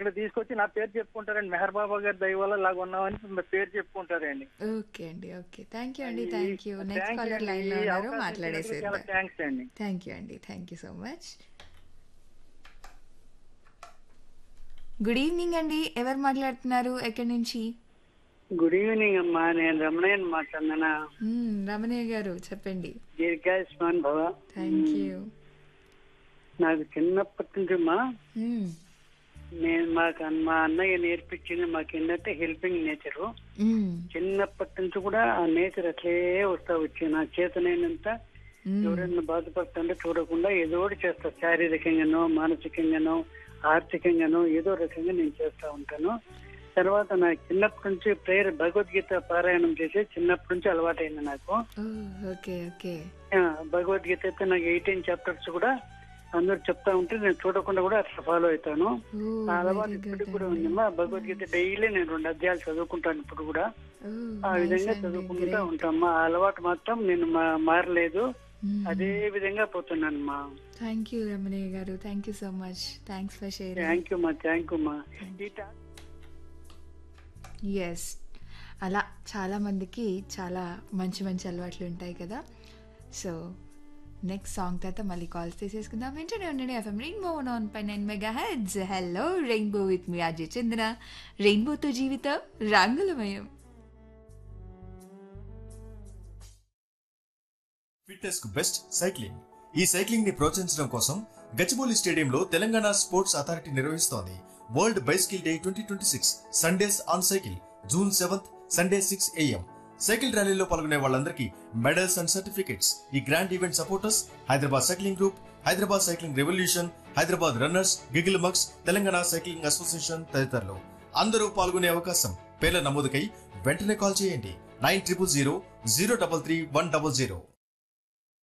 ఇక్కడ తీసుకొచ్చి నా పేరు చెప్పుకుంటారండి మెహర్ బాబా గారి దయ వల్ల ఇలాగ ఉన్నామని మీ పేరు చెప్పుకుంటారండి ఓకే అండి ఓకే థ్యాంక్ యూ అండి thank you next caller line లో ఉన్నారు మాట్లాడేసేద్దాం థ్యాంక్స్ అండి థ్యాంక్ యూ అండి thank you so much good evening అండి ఎవరు మాట్లాడుతున్నారు ఎక్కడి నుంచి గుడ్ ఈవినింగ్ అమ్మా నేను రమణయ్యని మాట్లాడినా మ్మ్, రమణయ్య గారు చెప్పండి దీర్ఘాయుష్మాన్ భవ థ్యాంక్ యూ నాకు చిన్నప్పటి నుంచి అమ్మా మ్మ్, నేను మాకు అన్న- మా అన్నయ్య నేర్పించింది మాకు ఏంటంటే హెల్పింగ్ నేచరు మ్మ్, చిన్నప్పటి నుంచి కూడా ఆ నేచర్ అట్లే వస్తా వచ్చి నా చేతనైనంత మ్మ్. ఎవరైనా బాధపడుతుంటే చూడకుండా ఏదో ఒకటి చేస్తా శారీరకంగానో మానసికంగానో ఆర్థికంగానో ఏదో రకంగా నేను చేస్తా ఉంటాను తర్వాత నాకు చిన్నప్పటి నుంచి ప్రేయర్ భగవద్గీత పారాయణం చేసి చిన్నప్పటి నుంచి అలవాటైంది నాకు ఓ, ఓకే ఓకే ఆ, భగవద్గీత అయితే నాకు ఎయిటీన్ చాప్టర్స్ కూడా అందరు చెప్తా ఉంటే నేను చూడకుండా కూడా అట్లా ఫాలో అవుతాను ఓ ఆ అలవాటు వెరీ ఇప్పటికి గుడ్ కూడా ఉందమ్మా భగవద్గీత డైలీ నేను రెండు అధ్యాయాలు చదువుకుంటాను ఇప్పుడు కూడా ఆ విధంగా చదువుకుంటా ఉంటామ్మా ఆ అలవాటు మాత్రం నేను మా- మారలేదు అదే విధంగా పోతున్నానమ్మా థ్యాంక్ యూ రమణయ్య గారు thank you so much thanks for sharing thank you మా థ్యాంక్ యూ మా ఈ టా- ఎస్ అలా చాలా మందికి చాలా మంచి మంచి అలవాట్లు ఉంటాయి కదా సో నెక్స్ట్ సాంగ్ తర్వాత మళ్ళీ కాల్స్ తీసేసుకుందాం వెంటనే ఉండండి ఎఫ్ఎం రెయిన్బో ఆన్ పై nine megahertz hello rainbow with మీ అజయ్ చంద్ర రెయిన్బోతో జీవితం రంగులమయం ఫిట్నెస్ కు బెస్ట్ సైక్లింగ్ ఈ సైక్లింగ్ ని ప్రోత్సహించడం కోసం గచ్చిబౌలి స్టేడియంలో తెలంగాణ స్పోర్ట్స్ అథారిటీ నిర్వహిస్తోంది world bicycle day twenty twenty six Sundays on cycle June seventh Sunday six AM cycle ర్యాలీలో పాల్గొనే వాళ్ళందరికీ మెడల్స్ అండ్ సర్టిఫికెట్స్ ఈ grand event supporters Hyderabad cycling group Hyderabad cycling revolution Hyderabad runners గిగిల్ మక్స్ తెలంగాణ సైక్లింగ్ అసోసియేషన్ తదితరులు అందరూ పాల్గొనే అవకాశం పేర్ల నమోదుకై వెంటనే కాల్ చేయండి nine triple zero zero double three one double zero